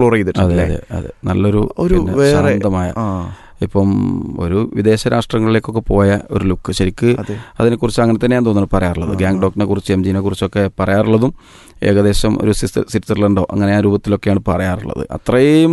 Explore അതെ ചെയ്തിട്ടുണ്ട് അതെ അതെ നല്ലൊരു ഒരു പിന്നെ വേറെ- ശാന്തമായ ആ ഇപ്പം ഒരു വിദേശ രാഷ്ട്രങ്ങളിലേക്കൊക്കെ പോയ ഒരു ലുക്ക് ശരിക്ക് അതെ അതിനെക്കുറിച്ച് അങ്ങനെ തന്നെയാണ് തോന്നുന്നത് പറയാറുള്ളത് ആ. ഗാങ്ടോക്കിനെ കുറിച്ച് എം ജിനെ കുറിച്ചൊക്കെ പറയാറുള്ളതും ഏകദേശം ഒരു സ്വിസ്- സ്വിറ്റ്സർലൻഡോ അങ്ങനെ ആ രൂപത്തിലൊക്കെയാണ് പറയാറുള്ളത് അത്രയും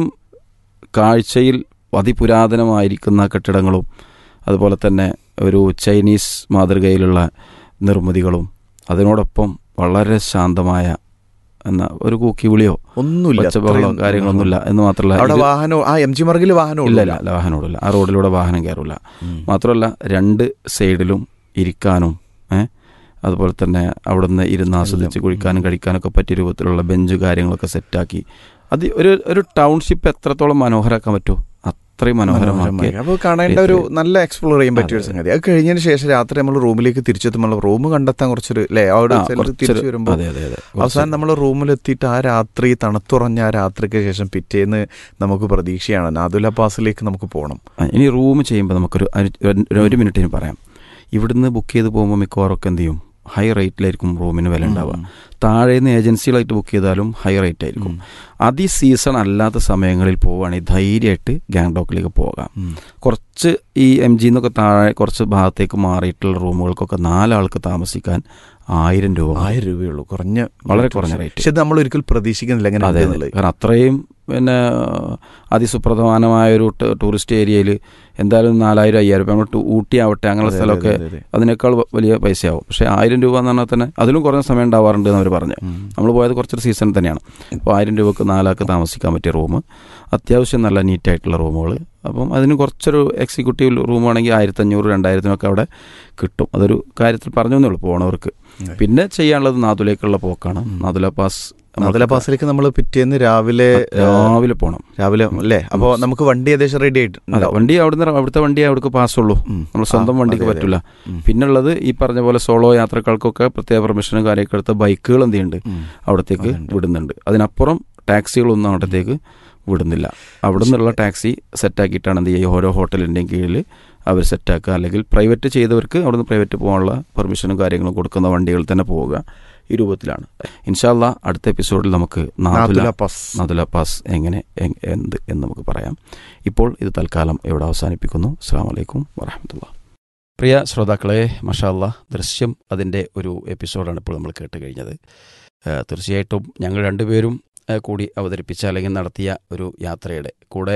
കാഴ്ചയിൽ അതിപുരാതനമായിരിക്കുന്ന കെട്ടിടങ്ങളും അതുപോലെ തന്നെ ഒരു ചൈനീസ് മാതൃകയിലുള്ള നിർമ്മിതികളും അതിനോടൊപ്പം വളരെ ശാന്തമായ എന്ന ഒരു കൂക്കി വിളിയോ ഒന്നുമില്ല ഒച്ചബഹളോ അത്രയും- കാര്യങ്ങളൊന്നുമില്ല എന്ന് മാത്രമല്ല അവിടെ ഇത് വാഹനം ആ എം ജി മാർഗിൽ വാഹനം ഇല്ല ഇല്ല വാഹനം ഓടില്ല ആ റോഡിലൂടെ വാഹനം കയറില്ല മാത്രമല്ല രണ്ട് സൈഡിലും ഇരിക്കാനും ഏ അതുപോലെ തന്നെ അവിടുന്ന് ഇരുന്ന് ആസ്വദിച്ച് എല്ലാം. കുഴിക്കാനും കഴിക്കാനൊക്കെ പറ്റിയ രൂപത്തിലുള്ള ബെഞ്ച് കാര്യങ്ങളൊക്കെ സെറ്റാക്കി അത് ഒരു ഒരു ടൗൺഷിപ്പ് എത്രത്തോളം മനോഹരാക്കാൻ പറ്റുമോ അത്രയും മനോഹരമാക്കി അപ്പോൾ കാണേണ്ട ഒരു നല്ല എക്സ്പ്ലോർ ചെയ്യാൻ പറ്റിയ ഒരു അതെ. സംഗതി അത് കഴിഞ്ഞതിന് ശേഷം രാത്രി നമ്മൾ റൂമിലേക്ക് തിരിച്ചെത്തുമ്പോൾ റൂം കണ്ടെത്താൻ കുറച്ചൊരു അല്ലേ അവിടെ ആ, ചെന്ന് കുറച്ചൊരു- തിരിച്ചു വരുമ്പോൾ അതെ അതെ അതെ അവസാനം നമ്മൾ റൂമിലെത്തിയിട്ട് ആ രാത്രി തണുത്തുറഞ്ഞ ആ രാത്രിക്ക് ശേഷം പിറ്റേന്ന് നമുക്ക് പ്രതീക്ഷയാണ് നാദുല പാസിലേക്ക് നമുക്ക് പോകണം ആ, ഇനി റൂം ചെയ്യുമ്പോൾ നമുക്കൊരു ഒരു- ഒരു- ഒരു മിനിറ്റിന് പറയാം ഇവിടുന്ന് ബുക്ക് ചെയ്ത് പോകുമ്പോൾ മിക്കവാറും ഒക്കെ എന്ത് ചെയ്യും ഹൈ റേറ്റിലായിരിക്കും റൂമിന് വില ഉണ്ടാവുക താഴെ നിന്ന് ഏജൻസികളായിട്ട് ബുക്ക് ചെയ്താലും ഹൈ റേറ്റ് ആയിരിക്കും അതി സീസൺ അല്ലാത്ത സമയങ്ങളിൽ പോവുകയാണെങ്കിൽ ധൈര്യമായിട്ട് ഗാങ്ടോക്കിലേക്ക് പോകാം കുറച്ച് ഈ എം ജി എന്നൊക്കെ താഴെ കുറച്ച് ഭാഗത്തേക്ക് മാറിയിട്ടുള്ള റൂമുകൾക്കൊക്കെ നാലാൾക്ക് താമസിക്കാൻ ആയിരം രൂപ മതി. ആയിരം രൂപയുള്ളൂ കുറഞ്ഞ വളരെ കുറഞ്ഞ റേറ്റ് പക്ഷെ ഇത് നമ്മൾ ഒരിക്കൽ പ്രതീക്ഷിക്കുന്നില്ല എങ്ങനെ അതെ അതെ. കാരണം അത്രയും പിന്നെ അതിസുപ്രധാനമായ ഒരു ട- ടൂറിസ്റ്റ് ഏരിയയിൽ എന്തായാലും നാലായിരം അയ്യായിരം രൂപ നമ്മൾ ടു- ഊട്ടി ആവട്ടെ അങ്ങനെയുള്ള സ്ഥലമൊക്കെ അതിനേക്കാൾ വ- വലിയ പൈസയാവും പക്ഷേ ആയിരം രൂപ എന്ന് പറഞ്ഞാൽ തന്നെ അതിലും കുറഞ്ഞ സമയം ഉണ്ടാവാറുണ്ട് എന്ന് അവർ പറഞ്ഞു നമ്മൾ പോയത് കുറച്ചൊരു സീസൺ തന്നെയാണ് അപ്പോൾ ആയിരം രൂപക്ക് നാലാൾക്ക് താമസിക്കാൻ പറ്റിയ റൂം അത്യാവശ്യം നല്ല നീറ്റായിട്ടുള്ള റൂമുകൾ അപ്പം അതിന് കുറച്ചൊരു എക്സിക്യൂട്ടീവ് റൂം ആണെങ്കിൽ ആയിരത്തഞ്ഞൂറ് രണ്ടായിരത്തിനൊക്കെ അവിടെ കിട്ടും അതൊരു കാര്യത്തിൽ പറഞ്ഞു എന്നേ ഉള്ളൂ പോണവർക്ക് പിന്നെ ചെയ്യാനുള്ളത് നാതുലേക്കുള്ള പോക്കാണ് നാതുല പാസ് നമുക്ക് നാദുല പാസിലേക്ക് നമ്മൾ പിറ്റേന്ന് രാവിലെ രാവിലെ പോകണം രാവിലെ അല്ലേ അപ്പോൾ നമുക്ക് വണ്ടി ഏകദേശം റെഡി അതെ ആയിട്ട് വണ്ടി അവിടുന്ന് അവിടുത്തെ വണ്ടി അവിടേക്ക് പാസ്സുള്ളൂ നമ്മൾ സ്വന്തം വണ്ടിക്ക് പറ്റില്ല പിന്നുള്ളത് ഈ പറഞ്ഞ പോലെ സോളോ യാത്രക്കാർക്കൊക്കെ പ്രത്യേക പെർമിഷനും കാര്യമൊക്കെ എടുത്ത ബൈക്കുകൾ എന്ത് ചെയ്യുന്നുണ്ട് അവിടത്തേക്ക് അതുണ്ട്. വിടുന്നുണ്ട് അതിനപ്പുറം ടാക്സികളൊന്നും അവിടത്തേക്ക് വിടുന്നില്ല അവിടെ നിന്നുള്ള ടാക്സി സെറ്റാക്കിയിട്ടാണ് എന്ത് ചെയ്യുക ഓരോ ഹോട്ടലിൻ്റെയും കീഴിൽ അവർ സെറ്റാക്കുക അല്ലെങ്കിൽ പ്രൈവറ്റ് ചെയ്തവർക്ക് അവിടുന്ന് പ്രൈവറ്റ് പോകാനുള്ള പെർമിഷനും കാര്യങ്ങളും കൊടുക്കുന്ന വണ്ടികളിൽ തന്നെ പോവുക ഈ രൂപത്തിലാണ് ഇൻഷാല്ല അടുത്ത എപ്പിസോഡിൽ നമുക്ക് നാദുല നാദുല പാസ് നദുല പാസ് എങ്ങനെ എങ്- എന്ത് എന്ന് നമുക്ക് പറയാം ഇപ്പോൾ ഇത് തൽക്കാലം ഇവിടെ അവസാനിപ്പിക്കുന്നു അസ്സാം വലൈക്കും വറഹമത്തുള്ള പ്രിയ ശ്രോതാക്കളെ മഷാല്ല ദൃശ്യം അതിൻ്റെ ഒരു എപ്പിസോഡാണ് ഇപ്പോൾ നമ്മൾ കേട്ട് കഴിഞ്ഞത് ഏഹ് തീർച്ചയായിട്ടും ഞങ്ങൾ രണ്ടുപേരും ഏഹ് കൂടി അവതരിപ്പിച്ച അല്ലെങ്കിൽ നടത്തിയ ഒരു യാത്രയുടെ കൂടെ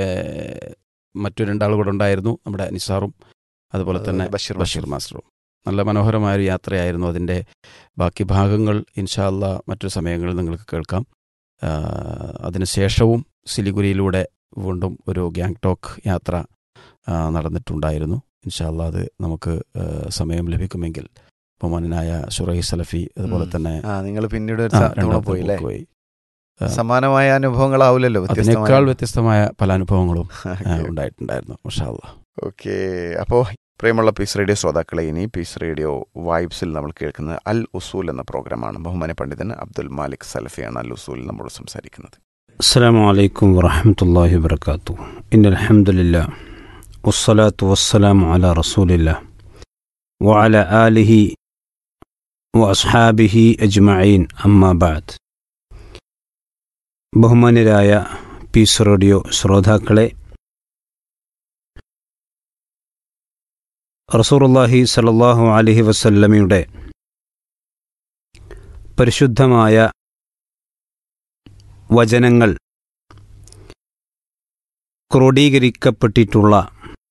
ഏഹ് മറ്റു രണ്ടാൾ കൂടെ ഉണ്ടായിരുന്നു നമ്മുടെ നിസാറും അതുപോലെ തന്നെ ബഷീർ ബഷീർ മാസ്റ്ററും നല്ല മനോഹരമായ ഒരു യാത്രയായിരുന്നു അതിൻ്റെ ബാക്കി ഭാഗങ്ങൾ ഇൻഷാല്ല മറ്റു സമയങ്ങളിൽ നിങ്ങൾക്ക് കേൾക്കാം ആ, അതിനുശേഷവും സിലിഗുരിയിലൂടെ വീണ്ടും ഒരു ഗ്യാങ് ടോക്ക് യാത്ര ആ, നടന്നിട്ടുണ്ടായിരുന്നു ഇൻഷാല്ല അത് നമുക്ക് ആ, സമയം ലഭിക്കുമെങ്കിൽ ബഹുമാനായ ഷുറൈ സലഫി അതുപോലെ ഉം. തന്നെ ആ നിങ്ങൾ പിന്നീട് ഒരു ആ, സ്ഥ- തവണ രണ്ടാമത്തെ പോയി അല്ലേ പോയി ആ, സമാനമായ അനുഭവങ്ങളാവില്ലല്ലോ അതിനേക്കാൾ വ്യത്യസ്തമായ പല അനുഭവങ്ങളും ആ, ഉണ്ടായിട്ടുണ്ടായിരുന്നു മഷാല്ല ഓക്കെ അപ്പോൾ പ്രിയമുള്ള പീസ് റേഡിയോ ശ്രോതാക്കളെ ഇനി പീസ് റേഡിയോ വൈബ്സിൽ നമ്മൾ കേൾക്കുന്നത് അൽ ഉസൂൽ എന്ന പ്രോഗ്രാമാണ് ബഹുമാന പണ്ഡിതൻ അബ്ദുൽ മാലിക് സലഫിയാണ് അൽ ഉസൂൽ നമ്മോട് സംസാരിക്കുന്നത് السلام عليكم ورحمة الله وبركاته إن الحمد لله والصلاة والسلام على رسول الله وعلى آله وأصحابه أجمعين أما بعد ബഹുമാന്യരായ പീസ് റേഡിയോ ശ്രോതാക്കളെ റസൂറുല്ലാഹി സലല്ലാഹു അലഹി വസല്ലമയുടെ പരിശുദ്ധമായ വചനങ്ങൾ ക്രോഡീകരിക്കപ്പെട്ടിട്ടുള്ള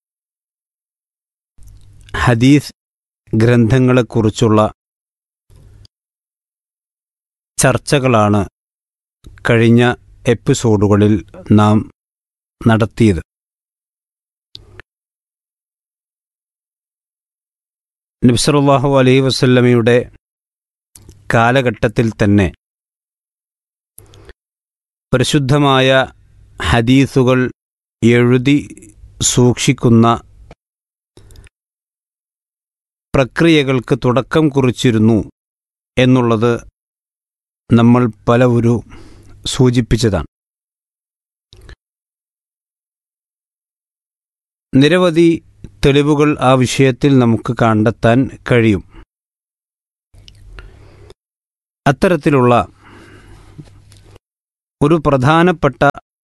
ഹദീസ് ഗ്രന്ഥങ്ങളെക്കുറിച്ചുള്ള ചർച്ചകളാണ് കഴിഞ്ഞ എപ്പിസോഡുകളിൽ നാം നടത്തിയത് നബ്സറുല്ലാഹു അലൈഹി വസല്ലമയുടെ കാലഘട്ടത്തിൽ തന്നെ പരിശുദ്ധമായ ഹദീസുകൾ എഴുതി സൂക്ഷിക്കുന്ന പ്രക്രിയകൾക്ക് തുടക്കം കുറിച്ചിരുന്നു എന്നുള്ളത് നമ്മൾ പലവരും സൂചിപ്പിച്ചതാണ് നിരവധി തെളിവുകൾ ആ വിഷയത്തിൽ നമുക്ക് കണ്ടെത്താൻ കഴിയും അത്തരത്തിലുള്ള ഒരു പ്രധാനപ്പെട്ട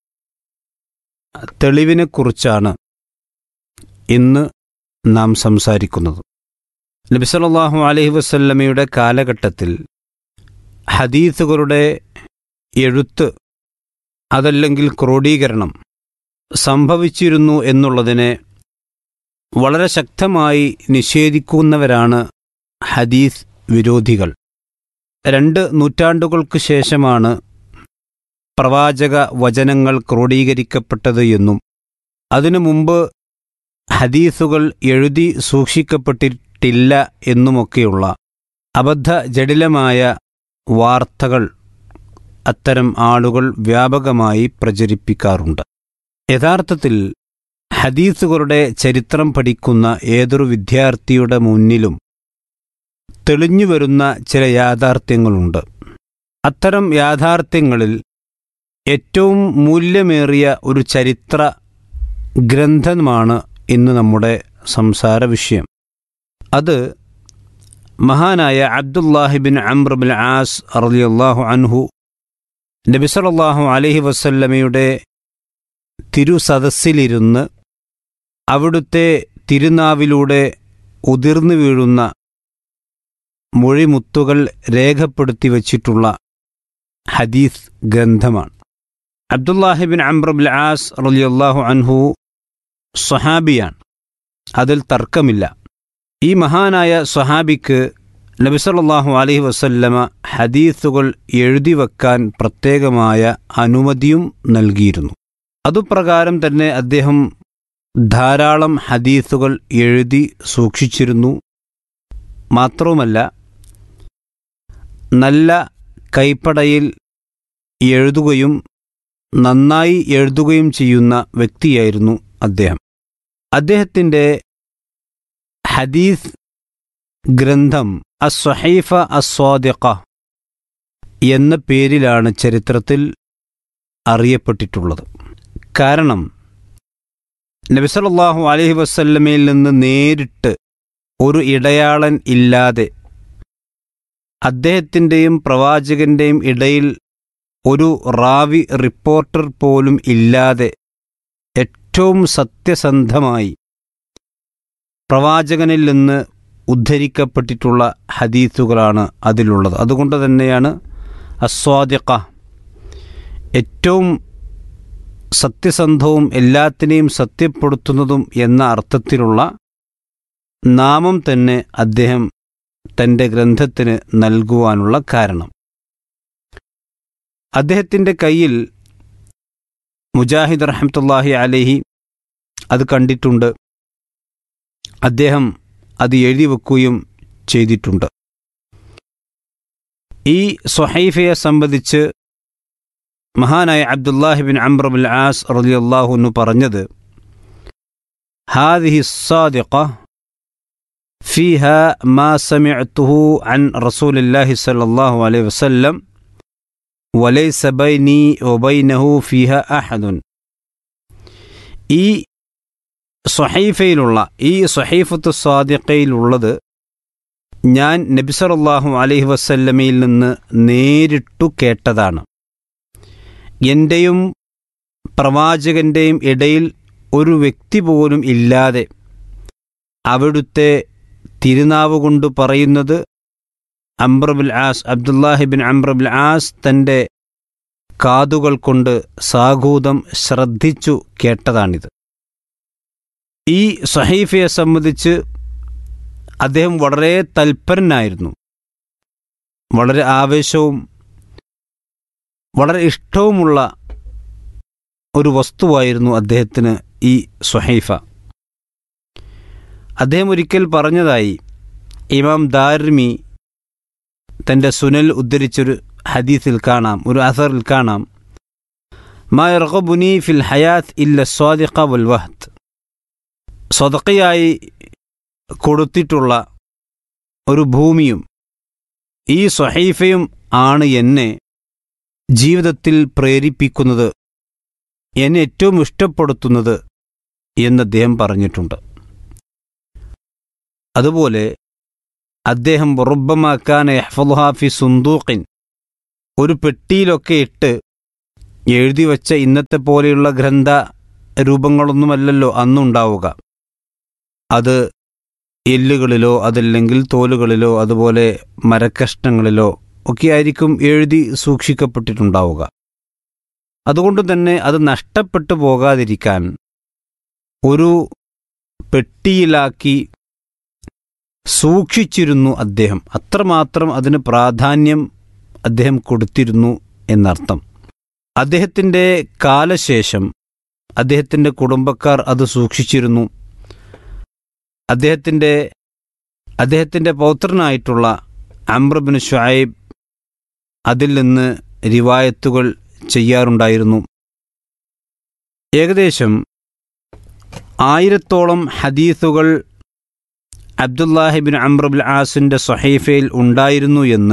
തെളിവിനെക്കുറിച്ചാണ് ഇന്ന് നാം സംസാരിക്കുന്നത് നബിസല്ലാഹു അലൈഹി വസല്ലമയുടെ കാലഘട്ടത്തിൽ ഹദീസുകളുടെ എഴുത്ത് അതല്ലെങ്കിൽ ക്രോഡീകരണം സംഭവിച്ചിരുന്നു എന്നുള്ളതിനെ വളരെ ശക്തമായി നിഷേധിക്കുന്നവരാണ് ഹദീസ് വിരോധികൾ രണ്ട് നൂറ്റാണ്ടുകൾക്ക് ശേഷമാണ് പ്രവാചക വചനങ്ങൾ ക്രോഡീകരിക്കപ്പെട്ടത് എന്നും അതിനു മുമ്പ് ഹദീസുകൾ എഴുതി സൂക്ഷിക്കപ്പെട്ടിട്ടില്ല എന്നുമൊക്കെയുള്ള അബദ്ധ ജടിലമായ വാർത്തകൾ അത്തരം ആളുകൾ വ്യാപകമായി പ്രചരിപ്പിക്കാറുണ്ട് യഥാർത്ഥത്തിൽ ഹദീസുകളുടെ ചരിത്രം പഠിക്കുന്ന ഏതൊരു വിദ്യാർത്ഥിയുടെ മുന്നിലും തെളിഞ്ഞുവരുന്ന ചില യാഥാർത്ഥ്യങ്ങളുണ്ട് അത്തരം യാഥാർത്ഥ്യങ്ങളിൽ ഏറ്റവും മൂല്യമേറിയ ഒരു ചരിത്ര ഗ്രന്ഥമാണ് ഇന്ന് നമ്മുടെ സംസാര വിഷയം അത് മഹാനായ അബ്ദുല്ലാഹിബിൻ അംബ്രബിൻ ആസ് അറലിയല്ലാഹു അൻഹു നബിസലല്ലാഹു അലഹി വസല്ലമയുടെ തിരുസദസ്സിലിരുന്ന് അവിടുത്തെ തിരുനാവിലൂടെ ഉതിർന്നു വീഴുന്ന മൊഴിമുത്തുകൾ രേഖപ്പെടുത്തി വച്ചിട്ടുള്ള ഹദീസ് ഗ്രന്ഥമാണ് അബ്ദുല്ലാഹിബിൻ അംബ്രബിൽ ആസ് റലിയല്ലാഹു അൻഹു സ്വഹാബിയാണ് അതിൽ തർക്കമില്ല ഈ മഹാനായ സ്വഹാബിക്ക് നബിസല്ലാഹു അലൈഹി വസല്ലമ ഹദീസുകൾ എഴുതി വെക്കാൻ പ്രത്യേകമായ അനുമതിയും നൽകിയിരുന്നു അതുപ്രകാരം തന്നെ അദ്ദേഹം ധാരാളം ഹദീസുകൾ എഴുതി സൂക്ഷിച്ചിരുന്നു മാത്രവുമല്ല നല്ല കൈപ്പടയിൽ എഴുതുകയും നന്നായി എഴുതുകയും ചെയ്യുന്ന വ്യക്തിയായിരുന്നു അദ്ദേഹം അദ്ദേഹത്തിൻ്റെ ഹദീസ് ഗ്രന്ഥം അസ്വഹൈഫ അസ്വാദിഖ എന്ന പേരിലാണ് ചരിത്രത്തിൽ അറിയപ്പെട്ടിട്ടുള്ളത് കാരണം നബിസല്ലാഹു അലഹി വസല്ലമയിൽ നിന്ന് നേരിട്ട് ഒരു ഇടയാളൻ ഇല്ലാതെ അദ്ദേഹത്തിൻ്റെയും പ്രവാചകന്റെയും ഇടയിൽ ഒരു റാവി റിപ്പോർട്ടർ പോലും ഇല്ലാതെ ഏറ്റവും സത്യസന്ധമായി പ്രവാചകനിൽ നിന്ന് ഉദ്ധരിക്കപ്പെട്ടിട്ടുള്ള ഹദീസുകളാണ് അതിലുള്ളത് അതുകൊണ്ട് തന്നെയാണ് അസ്വാദിഖ ഏറ്റവും സത്യസന്ധവും എല്ലാത്തിനെയും സത്യപ്പെടുത്തുന്നതും എന്ന അർത്ഥത്തിലുള്ള നാമം തന്നെ അദ്ദേഹം തൻ്റെ ഗ്രന്ഥത്തിന് നൽകുവാനുള്ള കാരണം അദ്ദേഹത്തിൻ്റെ കയ്യിൽ മുജാഹിദ് റഹമത്തുല്ലാഹി അലഹി അത് കണ്ടിട്ടുണ്ട് അദ്ദേഹം അത് എഴുതി വെക്കുകയും ചെയ്തിട്ടുണ്ട് ഈ സൊഹൈഫയെ സംബന്ധിച്ച് മഹാനായ അബ്ദുല്ലാഹിബിൻ അംബ്രബുൽ ആസ് റലിയല്ലാഹുന്നു പറഞ്ഞത് ഹാദിഹി സാദിഖ فيها ما سمعته عن رسول الله صلى الله عليه وسلم وليس بيني وبينه فيها أحد ഈ സൊഹൈഫയിലുള്ള ഈ സൊഹൈഫത്ത് സാദിഖയിലുള്ളത് ഞാൻ നബിസറല്ലാഹു അലൈഹി വസല്ലമയിൽ നിന്ന് നേരിട്ടു കേട്ടതാണ് എൻ്റെയും പ്രവാചകൻ്റെയും ഇടയിൽ ഒരു വ്യക്തി പോലും ഇല്ലാതെ അവിടുത്തെ തിരുനാവ് കൊണ്ട് പറയുന്നത് അംബ്രബുൽ ആസ് അബ്ദുല്ലാഹിബിൻ അംബ്രബുൽ ആസ് തൻ്റെ കാതുകൾ കൊണ്ട് സാഗൂതം ശ്രദ്ധിച്ചു കേട്ടതാണിത് ഈ സഹീഫയെ സംബന്ധിച്ച് അദ്ദേഹം വളരെ തൽപരനായിരുന്നു വളരെ ആവേശവും വളരെ ഇഷ്ടവുമുള്ള ഒരു വസ്തുവായിരുന്നു അദ്ദേഹത്തിന് ഈ സുഹൈഫ അദ്ദേഹം ഒരിക്കൽ പറഞ്ഞതായി ഇമാം ദാർമി തൻ്റെ സുനൽ ഉദ്ധരിച്ചൊരു ഹദീസിൽ കാണാം ഒരു അസറിൽ കാണാം മാ റഹബുനി ഫിൽ ഹയാത്ത് ഇല്ല സ്വാദിഖ വൽ വഹത്ത് സ്വതക്കയായി കൊടുത്തിട്ടുള്ള ഒരു ഭൂമിയും ഈ സ്വഹൈഫയും ആണ് എന്നെ ജീവിതത്തിൽ പ്രേരിപ്പിക്കുന്നത് എന്നെ ഏറ്റവും ഇഷ്ടപ്പെടുത്തുന്നത് എന്ന് അദ്ദേഹം പറഞ്ഞിട്ടുണ്ട് അതുപോലെ അദ്ദേഹം റുബമാക്കാൻ യഹ്ഫുഹാഫി സുന്തൂഖിൻ ഒരു പെട്ടിയിലൊക്കെ ഇട്ട് എഴുതി വച്ച ഇന്നത്തെ പോലെയുള്ള ഗ്രന്ഥ രൂപങ്ങളൊന്നുമല്ലല്ലോ അന്നുണ്ടാവുക അത് എല്ലുകളിലോ അതല്ലെങ്കിൽ തോലുകളിലോ അതുപോലെ മരക്കഷ്ണങ്ങളിലോ ഒക്കെ ആയിരിക്കും എഴുതി സൂക്ഷിക്കപ്പെട്ടിട്ടുണ്ടാവുക അതുകൊണ്ട് തന്നെ അത് നഷ്ടപ്പെട്ടു പോകാതിരിക്കാൻ ഒരു പെട്ടിയിലാക്കി സൂക്ഷിച്ചിരുന്നു അദ്ദേഹം അത്രമാത്രം അതിന് പ്രാധാന്യം അദ്ദേഹം കൊടുത്തിരുന്നു എന്നർത്ഥം അദ്ദേഹത്തിൻ്റെ കാലശേഷം അദ്ദേഹത്തിൻ്റെ കുടുംബക്കാർ അത് സൂക്ഷിച്ചിരുന്നു അദ്ദേഹത്തിൻ്റെ അദ്ദേഹത്തിൻ്റെ പൗത്രനായിട്ടുള്ള അമ്രബിൻ ഷുഐബ് അതിൽ നിന്ന് റിവായത്തുകൾ ചെയ്യാറുണ്ടായിരുന്നു ഏകദേശം ആയിരത്തോളം ഹദീസുകൾ അബ്ദുല്ലാഹിബിൻ അമ്രബുൽ ആസിൻ്റെ സൊഹൈഫയിൽ ഉണ്ടായിരുന്നു എന്ന്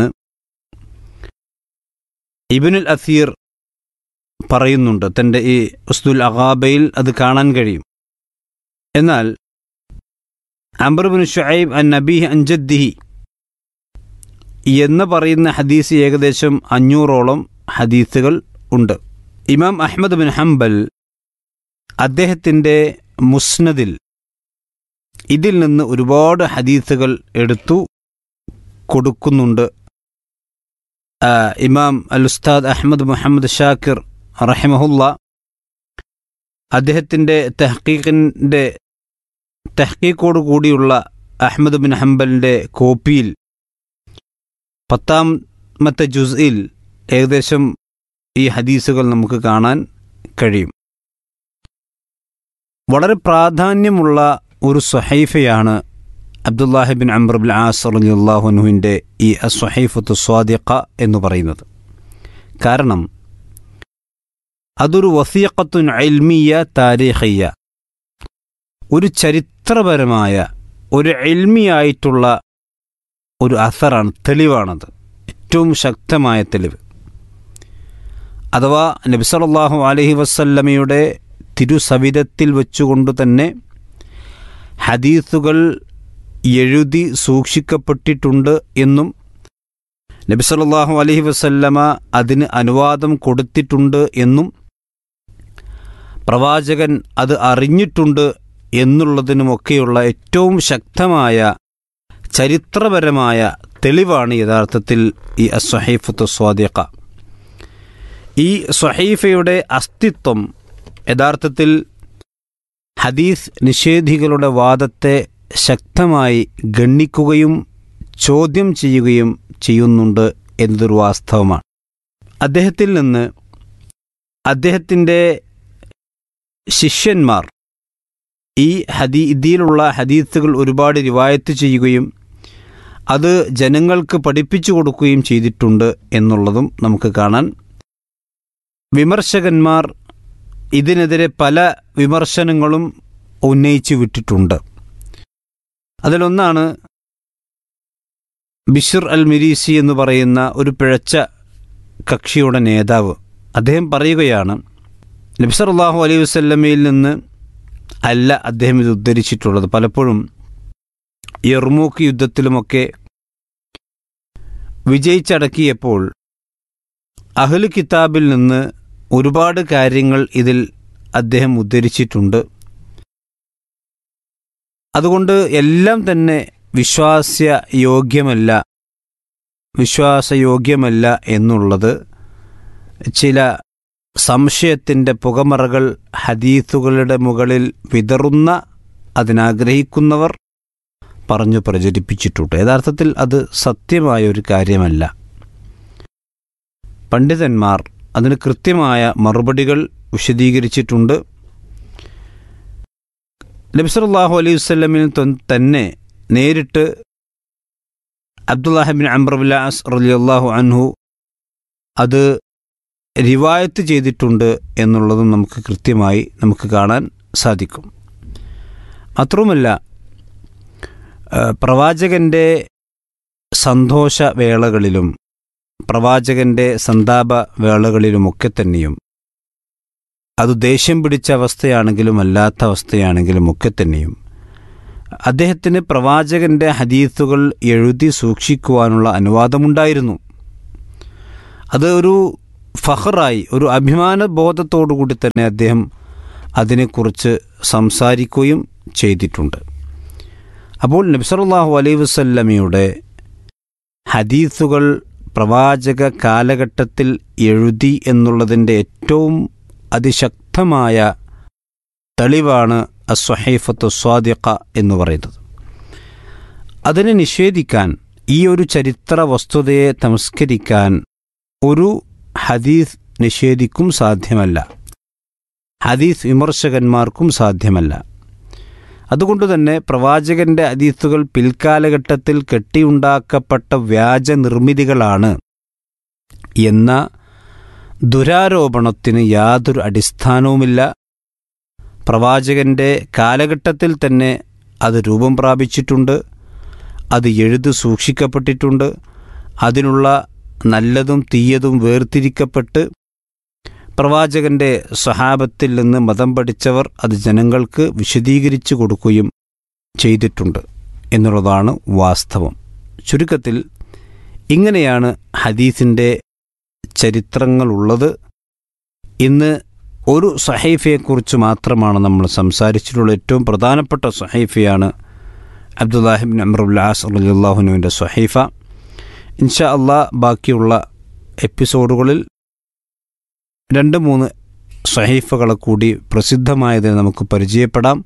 ഇബിനുൽ അസീർ പറയുന്നുണ്ട് തൻ്റെ ഈ ഉസ്തുൽ അഗാബയിൽ അത് കാണാൻ കഴിയും എന്നാൽ അംബർബിൻ ഷുഐബ് അൻ നബീഹ് അൻജദ്ദിഹി എന്ന് പറയുന്ന ഹദീസ് ഏകദേശം അഞ്ഞൂറോളം ഹദീസുകൾ ഉണ്ട് ഇമാം അഹ്മദ് ബിൻ ഹംബൽ അദ്ദേഹത്തിൻ്റെ മുസ്നദിൽ ഇതിൽ നിന്ന് ഒരുപാട് ഹദീസുകൾ എടുത്തു കൊടുക്കുന്നുണ്ട് ആ, ഇമാം അൽ ഉസ്താദ് അഹമ്മദ് മുഹമ്മദ് ഷാക്കിർ റഹിമഹുല്ല അദ്ദേഹത്തിൻ്റെ തെഹ്ക്കീഖിൻ്റെ തെഹ്ക്കീക്കോട് കൂടിയുള്ള അഹമ്മദ് ബിൻ ഹംബലിൻ്റെ കോപ്പിയിൽ പത്താമത്തെ ജുസ്ഇൽ ഏകദേശം ഈ ഹദീസുകൾ നമുക്ക് കാണാൻ കഴിയും വളരെ പ്രാധാന്യമുള്ള ഒരു സ്വഹൈഫയാണ് അബ്ദുല്ലാഹിബിൻ അംബ്രബുൽ ആസർ അള്ളാഹുനുവിൻ്റെ ഈ അസ്വഹൈഫത്ത് സ്വാദിഖ എന്ന് പറയുന്നത് കാരണം അതൊരു വസീഖത്തുൻ അൽമിയ താരീഖയ്യ ഒരു ചരിത്രപരമായ ഒരു എൽമിയായിട്ടുള്ള ഒരു അസറാണ് തെളിവാണത് ഏറ്റവും ശക്തമായ തെളിവ് അഥവാ നബിസലല്ലാഹു അലഹി വസല്ലമയുടെ തിരുസവിധത്തിൽ വെച്ചുകൊണ്ട് തന്നെ ഹദീസുകൾ എഴുതി സൂക്ഷിക്കപ്പെട്ടിട്ടുണ്ട് എന്നും നബിസലല്ലാഹു അലഹി വസല്ലമ അതിന് അനുവാദം കൊടുത്തിട്ടുണ്ട് എന്നും പ്രവാചകൻ അത് അറിഞ്ഞിട്ടുണ്ട് എന്നുള്ളതിനുമൊക്കെയുള്ള ഏറ്റവും ശക്തമായ ചരിത്രപരമായ തെളിവാണ് യഥാർത്ഥത്തിൽ ഈ അസ്വഹൈഫത്ത് സ്വാദിഖ ഈ സ്വഹൈഫയുടെ അസ്തിത്വം യഥാർത്ഥത്തിൽ ഹദീസ് നിഷേധികളുടെ വാദത്തെ ശക്തമായി ഗണ്ണിക്കുകയും ചോദ്യം ചെയ്യുകയും ചെയ്യുന്നുണ്ട് എന്നതൊരു വാസ്തവമാണ് അദ്ദേഹത്തിൽ നിന്ന് അദ്ദേഹത്തിൻ്റെ ശിഷ്യന്മാർ ഈ ഹദീ ഇതിലുള്ള ഹദീസുകൾ ഒരുപാട് റിവായത്ത് ചെയ്യുകയും അത് ജനങ്ങൾക്ക് പഠിപ്പിച്ചു കൊടുക്കുകയും ചെയ്തിട്ടുണ്ട് എന്നുള്ളതും നമുക്ക് കാണാൻ വിമർശകന്മാർ ഇതിനെതിരെ പല വിമർശനങ്ങളും ഉന്നയിച്ചു വിട്ടിട്ടുണ്ട് അതിലൊന്നാണ് ബിഷർ അൽ മിരീസി എന്ന് പറയുന്ന ഒരു പിഴച്ച കക്ഷിയുടെ നേതാവ് അദ്ദേഹം പറയുകയാണ് നബ്സർ അള്ളാഹു അലൈഹി വസ്ല്ലമയിൽ നിന്ന് അല്ല അദ്ദേഹം ഇത് ഉദ്ധരിച്ചിട്ടുള്ളത് പലപ്പോഴും യർമൂക്ക് യുദ്ധത്തിലുമൊക്കെ വിജയിച്ചടക്കിയപ്പോൾ അഹ്ലു കിതാബിൽ നിന്ന് ഒരുപാട് കാര്യങ്ങൾ ഇതിൽ അദ്ദേഹം ഉദ്ധരിച്ചിട്ടുണ്ട് അതുകൊണ്ട് എല്ലാം തന്നെ വിശ്വാസ്യ യോഗ്യമല്ല വിശ്വാസയോഗ്യമല്ല എന്നുള്ളത് ചില സംശയത്തിൻ്റെ പുകമറകൾ ഹദീസുകളുടെ മുകളിൽ വിതറുന്ന അതിനാഗ്രഹിക്കുന്നവർ പറഞ്ഞു പ്രചരിപ്പിച്ചിട്ടുണ്ട് യഥാർത്ഥത്തിൽ അത് സത്യമായ ഒരു കാര്യമല്ല പണ്ഡിതന്മാർ അതിന് കൃത്യമായ മറുപടികൾ വിശദീകരിച്ചിട്ടുണ്ട് നബിസല്ലാഹു അലൈഹി വസ്ലമിൽ തന്നെ നേരിട്ട് അബ്ദുല്ലാഹിബിൻ അംബ്രബുല്ലാസ് റലിയല്ലാഹു അൻഹു അത് റിവായത്ത് ചെയ്തിട്ടുണ്ട് എന്നുള്ളതും നമുക്ക് കൃത്യമായി നമുക്ക് കാണാൻ സാധിക്കും മാത്രവുമല്ല പ്രവാചകൻ്റെ സന്തോഷവേളകളിലും പ്രവാചകൻ്റെ സന്താപ വേളകളിലുമൊക്കെ തന്നെയും അത് ദേഷ്യം പിടിച്ച അവസ്ഥയാണെങ്കിലും അല്ലാത്ത അവസ്ഥയാണെങ്കിലും ഒക്കെ തന്നെയും അദ്ദേഹത്തിന് പ്രവാചകൻ്റെ ഹദീസുകൾ എഴുതി സൂക്ഷിക്കുവാനുള്ള അനുവാദമുണ്ടായിരുന്നു അത് ഒരു ഫഹറായി ഒരു അഭിമാന ബോധത്തോടു കൂടി തന്നെ അദ്ദേഹം അതിനെക്കുറിച്ച് സംസാരിക്കുകയും ചെയ്തിട്ടുണ്ട് അപ്പോൾ നബ്സറുല്ലാഹു അലൈഹി വസല്ലമയുടെ ഹദീസുകൾ പ്രവാചക കാലഘട്ടത്തിൽ എഴുതി എന്നുള്ളതിൻ്റെ ഏറ്റവും അതിശക്തമായ തെളിവാണ് അസ്വഹൈഫത്ത് സ്വാദിഖ എന്ന് പറയുന്നത് അതിനെ നിഷേധിക്കാൻ ഈ ഒരു ചരിത്ര വസ്തുതയെ തമസ്കരിക്കാൻ ഒരു ഹദീസ് നിഷേധിക്കും സാധ്യമല്ല ഹദീസ് വിമർശകന്മാർക്കും സാധ്യമല്ല അതുകൊണ്ട് തന്നെ പ്രവാചകന്റെ ഹദീസുകൾ പിൽക്കാലഘട്ടത്തിൽ കെട്ടിയുണ്ടാക്കപ്പെട്ട വ്യാജ നിർമ്മിതികളാണ് എന്ന ദുരാരോപണത്തിന് യാതൊരു അടിസ്ഥാനവുമില്ല പ്രവാചകന്റെ കാലഘട്ടത്തിൽ തന്നെ അത് രൂപം പ്രാപിച്ചിട്ടുണ്ട് അത് എഴുതി സൂക്ഷിക്കപ്പെട്ടിട്ടുണ്ട് അതിനുള്ള നല്ലതും തീയതും വേർതിരിക്കപ്പെട്ട് പ്രവാചകന്റെ സ്വഹാബത്തിൽ നിന്ന് മതം പഠിച്ചവർ അത് ജനങ്ങൾക്ക് വിശദീകരിച്ചു കൊടുക്കുകയും ചെയ്തിട്ടുണ്ട് എന്നുള്ളതാണ് വാസ്തവം ചുരുക്കത്തിൽ ഇങ്ങനെയാണ് ഹദീസിൻ്റെ ചരിത്രങ്ങളുള്ളത് ഇന്ന് ഒരു സഹൈഫയെക്കുറിച്ച് മാത്രമാണ് നമ്മൾ സംസാരിച്ചിട്ടുള്ള ഏറ്റവും പ്രധാനപ്പെട്ട സഹൈഫയാണ് അബ്ദുല്ലാഹിബിൻ അമ്രുല്ലാസ് അള്ളാഹുനുവിൻ്റെ സഹൈഫ ഇൻഷാ അള്ളാ ബാക്കിയുള്ള എപ്പിസോഡുകളിൽ രണ്ട് മൂന്ന് സഹൈഫകളെ കൂടി പ്രസിദ്ധമായതിനെ നമുക്ക് പരിചയപ്പെടാം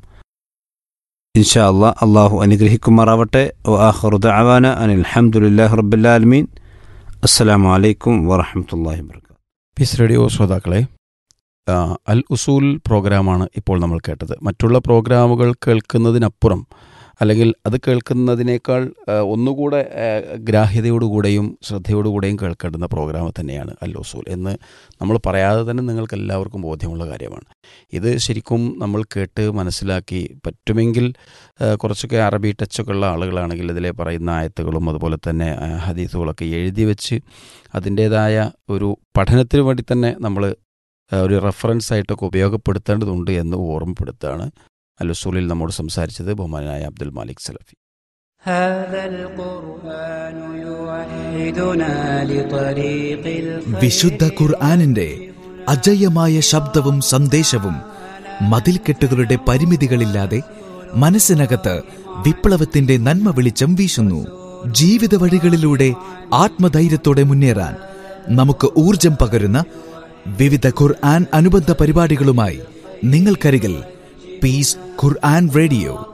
ഇൻഷാ അള്ളാ അള്ളാഹു അനുഗ്രഹിക്കുമാറാവട്ടെ ആഹറുദ അവാന അനിൽ അഹമ്മദില്ലാഹി റബ്ബുല്ലാലമീൻ അസ്സലാമു അലൈക്കും വറഹമത്തല്ലാഹി വർക്കാത്തു പീസ് റേഡിയോ ശ്രോതാക്കളെ ആ, അൽ ഉസൂൽ പ്രോഗ്രാമാണ് ഇപ്പോൾ നമ്മൾ കേട്ടത് മറ്റുള്ള പ്രോഗ്രാമുകൾ കേൾക്കുന്നതിനപ്പുറം അല്ലെങ്കിൽ അത് കേൾക്കുന്നതിനേക്കാൾ ആ, ഒന്നുകൂടെ ആ, ഗ്രാഹ്യതയോടുകൂടെയും ശ്രദ്ധയോടുകൂടെയും കേൾക്കേണ്ടുന്ന പ്രോഗ്രാം തന്നെയാണ് അൽ ഉസൂൽ എന്ന് നമ്മൾ പറയാതെ തന്നെ നിങ്ങൾക്ക് എല്ലാവർക്കും ബോധ്യമുള്ള കാര്യമാണ് ഇത് ശരിക്കും നമ്മൾ കേട്ട് മനസ്സിലാക്കി പറ്റുമെങ്കിൽ ആ, കുറച്ചൊക്കെ അറബി ടച്ചൊക്കെ ഉള്ള ആളുകളാണെങ്കിൽ ഇതിലെ പറയുന്ന ആയത്തുകളും അതുപോലെ തന്നെ ആ, ഹദീസുകളൊക്കെ എഴുതി വെച്ച് അതിൻ്റേതായ ഒരു പഠനത്തിന് വേണ്ടി തന്നെ നമ്മൾ ഒരു റെഫറൻസ് ആയിട്ടൊക്കെ ഉപയോഗപ്പെടുത്തേണ്ടതുണ്ട് എന്ന് ഓർമ്മപ്പെടുത്തുകയാണ് അലുസൂലിൽ നമ്മോട് സംസാരിച്ചത് ബഹുമാനായ അബ്ദുൽ മാലിക് സലഫി هذا القرآن يوحدنا لطريق الخير വിശുദ്ധ ഖുർആാനിന്റെ അജയ്യമായ ശബ്ദവും സന്ദേശവും മതിൽക്കെട്ടുകളുടെ പരിമിതികളില്ലാതെ മനസ്സിനകത്ത് വിപ്ലവത്തിന്റെ നന്മ വെളിച്ചം വീശുന്നു ജീവിത വഴികളിലൂടെ ആത്മധൈര്യത്തോടെ മുന്നേറാൻ നമുക്ക് ഊർജം പകരുന്ന വിവിധ ഖുർആൻ അനുബന്ധ പരിപാടികളുമായി നിങ്ങൾക്കരികിൽ പീസ് ഖുർആൻ റേഡിയോ